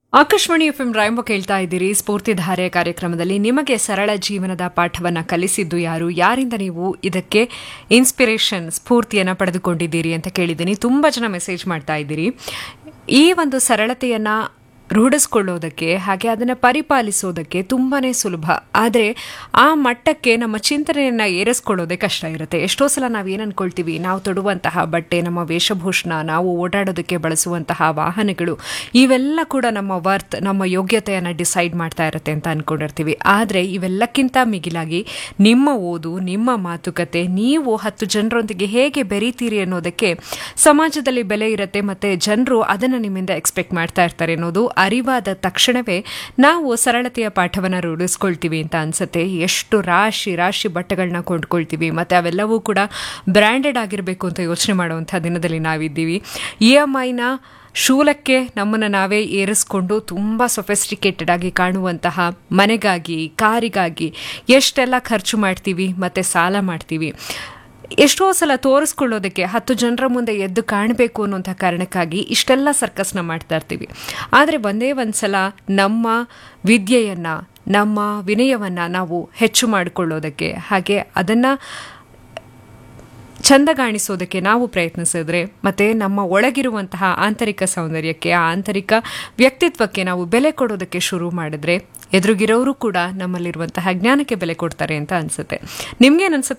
Akashvani F M ರಾಯಂಬ ಕೇಳ್ತಾ ಇದ್ದೀರಿ ಸ್ಫೂರ್ತಿಧಾರೆ ಕಾರ್ಯಕ್ರಮದಲ್ಲಿ ನಿಮಗೆ ಸರಳ ಜೀವನದ ಪಾಠವನ್ನ ಕಲಿಸಿದ್ದು ಯಾರು ಯಾರಿಂದ ನೀವು ಇದಕ್ಕೆ ಇನ್ಸ್ಪಿರೇಷನ್ ಸ್ಫೂರ್ತಿಯನ್ನ ಪಡೆದುಕೊಂಡಿದ್ದೀರಿ ಅಂತ ಕೇಳಿದ್ದೀನಿ ತುಂಬಾ ಜನ ಮೆಸೇಜ್ ಮಾಡ್ತಾ ಇದ್ದೀರಿ ಈ ಒಂದು ಸರಳತೆಯನ್ನ ರೂಢಿಸ್ಕೊಳ್ಳೋದಕ್ಕೆ ಹಾಗೆ ಅದನ್ನು ಪರಿಪಾಲಿಸೋದಕ್ಕೆ ತುಂಬಾನೇ ಸುಲಭ ಆದರೆ ಆ ಮಟ್ಟಕ್ಕೆ ನಮ್ಮ ಚಿಂತನೆಯನ್ನ ಏರಿಸ್ಕೊಳ್ಳೋದೇ ಕಷ್ಟ ಇರುತ್ತೆ ಎಷ್ಟೋ ಸಲ ನಾವು ಏನು ಅನ್ಕೊಳ್ತೀವಿ ನಾವು ತೊಡುವಂತಹ ಬಟ್ಟೆ ನಮ್ಮ ವೇಷಭೂಷಣ ನಾವು ಓಡಾಡೋದಕ್ಕೆ ಬಳಸುವಂತಹ ವಾಹನಗಳು ಇವೆಲ್ಲ ಕೂಡ ನಮ್ಮ ವರ್ತ್ ನಮ್ಮ ಯೋಗ್ಯತೆಯನ್ನು ಡಿಸೈಡ್ ಮಾಡ್ತಾ ಇರುತ್ತೆ ಅಂತ ಅನ್ಕೊಂಡಿರ್ತೀವಿ ಆದರೆ ಇವೆಲ್ಲಕ್ಕಿಂತ ಮಿಗಿಲಾಗಿ ನಿಮ್ಮ ಓದು ನಿಮ್ಮ ಮಾತುಕತೆ ನೀವು ಹತ್ತು ಜನರೊಂದಿಗೆ ಹೇಗೆ ಬೆರೀತೀರಿ ಅನ್ನೋದಕ್ಕೆ ಸಮಾಜದಲ್ಲಿ ಬೆಲೆ ಇರುತ್ತೆ ಮತ್ತೆ ಜನರು ಅದನ್ನು ನಿಮ್ಮಿಂದ ಎಕ್ಸ್ಪೆಕ್ಟ್ ಮಾಡ್ತಾ ಇರ್ತಾರೆ ಅನ್ನೋದು ಅರಿವಾದ ತಕ್ಷಣವೇ ನಾವು ಸರಳತೆಯ ಪಾಠವನ್ನು ರೂಢಿಸ್ಕೊಳ್ತೀವಿ ಅಂತ ಅನ್ಸುತ್ತೆ ಎಷ್ಟು ರಾಶಿ ರಾಶಿ ಬಟ್ಟೆಗಳನ್ನ ಕೊಂಡ್ಕೊಳ್ತೀವಿ ಮತ್ತೆ ಅವೆಲ್ಲವೂ ಕೂಡ ಬ್ರ್ಯಾಂಡೆಡ್ ಆಗಿರಬೇಕು ಅಂತ ಯೋಚನೆ ಮಾಡುವಂಥ ದಿನದಲ್ಲಿ ನಾವಿದ್ದೀವಿ ಇ ಎಮ್ ಐನ ಶೂಲಕ್ಕೆ ನಮ್ಮನ್ನು ನಾವೇ ಏರಿಸ್ಕೊಂಡು ತುಂಬ ಸೊಫೆಸ್ಟಿಕೇಟೆಡ್ ಆಗಿ ಕಾಣುವಂತಹ ಮನೆಗಾಗಿ ಕಾರಿಗಾಗಿ ಎಷ್ಟೆಲ್ಲ ಖರ್ಚು ಮಾಡ್ತೀವಿ ಮತ್ತು ಸಾಲ ಮಾಡ್ತೀವಿ ಎಷ್ಟೋ ಸಲ ತೋರಿಸ್ಕೊಳ್ಳೋದಕ್ಕೆ ಹತ್ತು ಜನರ ಮುಂದೆ ಎದ್ದು ಕಾಣಬೇಕು ಅನ್ನೋಂಥ ಕಾರಣಕ್ಕಾಗಿ ಇಷ್ಟೆಲ್ಲ ಸರ್ಕಸ್ನ ಮಾಡ್ತಾ ಇರ್ತೀವಿ ಆದರೆ ಒಂದೇ ಒಂದು ಸಲ ನಮ್ಮ ವಿದ್ಯೆಯನ್ನು ನಮ್ಮ ವಿನಯವನ್ನು ನಾವು ಹೆಚ್ಚು ಮಾಡಿಕೊಳ್ಳೋದಕ್ಕೆ ಹಾಗೆ ಅದನ್ನು ಚಂದಗಾಣಿಸೋದಕ್ಕೆ ನಾವು ಪ್ರಯತ್ನಿಸಿದ್ರೆ ಮತ್ತೆ ನಮ್ಮ ಒಳಗಿರುವಂತಹ ಆಂತರಿಕ ಸೌಂದರ್ಯಕ್ಕೆ ಆ ಆಂತರಿಕ ವ್ಯಕ್ತಿತ್ವಕ್ಕೆ ನಾವು ಬೆಲೆ ಕೊಡೋದಕ್ಕೆ ಶುರು ಮಾಡಿದ್ರೆ ಎದುರುಗಿರೋರು ಕೂಡ ನಮ್ಮಲ್ಲಿರುವಂತಹ ಜ್ಞಾನಕ್ಕೆ ಬೆಲೆ ಕೊಡ್ತಾರೆ ಅಂತ ಅನ್ಸುತ್ತೆ ನಿಮ್ಗೇನ್ ಅನ್ಸುತ್ತೆ